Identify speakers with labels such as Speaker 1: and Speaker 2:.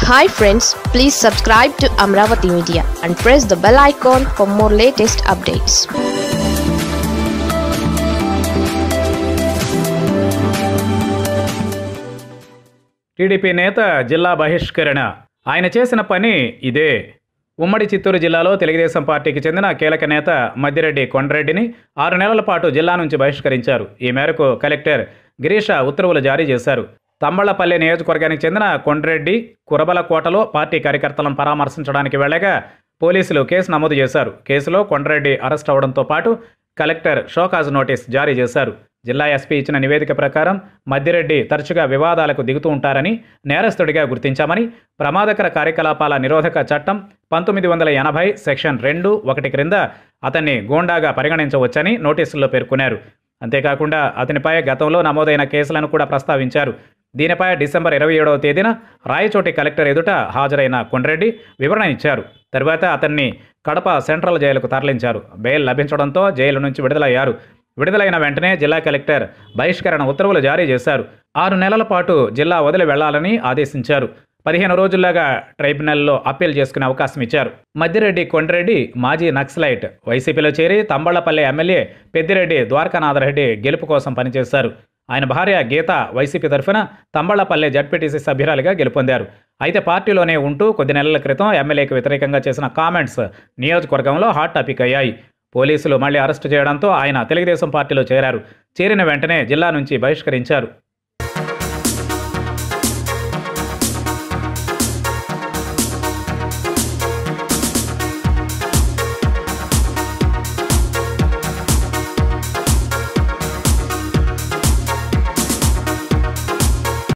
Speaker 1: hi friends please subscribe to Amaravati media and press the bell icon for more latest updates
Speaker 2: TDP నేత జిల్లా బహిష్కరణ ఆయన చేసిన పని ఇదే ఉమ్మడి చిత్తూరు జిల్లాలో తెలుగుదేశం పార్టీకి చెందిన కీలక నేత మద్దిరెడ్డి కొండరెడ్డిని ఆరు నెలల పాటు జిల్లా నుంచి బహిష్కరించారు ఈ మేరకు కలెక్టర్ గిరీష ఉత్తర్వులు జారీ చేశారు తంబళ్లపల్లి నియోజకవర్గానికి చెందిన కొండరెడ్డి కురబలకోటలో పార్టీ కార్యకర్తలను పరామర్శించడానికి వెళ్ళగా పోలీసులు కేసు నమోదు చేశారు కేసులో కొండరెడ్డి అరెస్ట్ అవడంతో పాటు కలెక్టర్ షోకాజ్ నోటీస్ జారీ చేశారు జిల్లా ఎస్పీ ఇచ్చిన నివేదిక ప్రకారం మద్దిరెడ్డి తరచుగా వివాదాలకు దిగుతూ ఉంటారని నేరస్తుడిగా గుర్తించామని ప్రమాదకర కార్యకలాపాల నిరోధక చట్టం పంతొమ్మిది వందల ఎనభై సెక్షన్ రెండు ఒకటి క్రింద అతన్ని గూండాగా పరిగణించవచ్చని నోటీసుల్లో పేర్కొన్నారు అంతేకాకుండా అతనిపై గతంలో నమోదైన కేసులను కూడా ప్రస్తావించారు దీనిపై డిసెంబర్ ఇరవై ఏడవ తేదీన రాయచోటి కలెక్టర్ ఎదుట హాజరైన కొండ్రెడ్డి వివరణ ఇచ్చారు తర్వాత అతన్ని కడప సెంట్రల్ జైలుకు తరలించారు బెయిల్ లభించడంతో జైలు నుంచి విడుదలయ్యారు విడుదలైన వెంటనే జిల్లా కలెక్టర్ బహిష్కరణ ఉత్తర్వులు జారీ చేశారు ఆరు నెలల పాటు జిల్లా వదిలి వెళ్లాలని ఆదేశించారు పదిహేను రోజుల్లోగా ట్రైబ్యునల్లో అప్పీల్ చేసుకునే అవకాశం ఇచ్చారు మద్దిరెడ్డి కొండరెడ్డి మాజీ నక్సలైట్ వైసీపీలో చేరి తంబళ్లపల్లి ఎమ్మెల్యే పెద్దిరెడ్డి ద్వారకానాథరెడ్డి గెలుపు కోసం పనిచేశారు ఆయన భార్య గీత వైసీపీ తరఫున తంబళ్లపల్లి జడ్పీటీసీ సభ్యురాలిగా గెలుపొందారు అయితే పార్టీలోనే ఉంటూ కొద్ది నెలల క్రితం ఎమ్మెల్యేకి వ్యతిరేకంగా చేసిన కామెంట్స్ నియోజకవర్గంలో హాట్ టాపిక్ అయ్యాయి పోలీసులు మళ్లీ అరెస్టు చేయడంతో ఆయన తెలుగుదేశం పార్టీలో చేరారు చేరిన వెంటనే జిల్లా నుంచి బహిష్కరించారు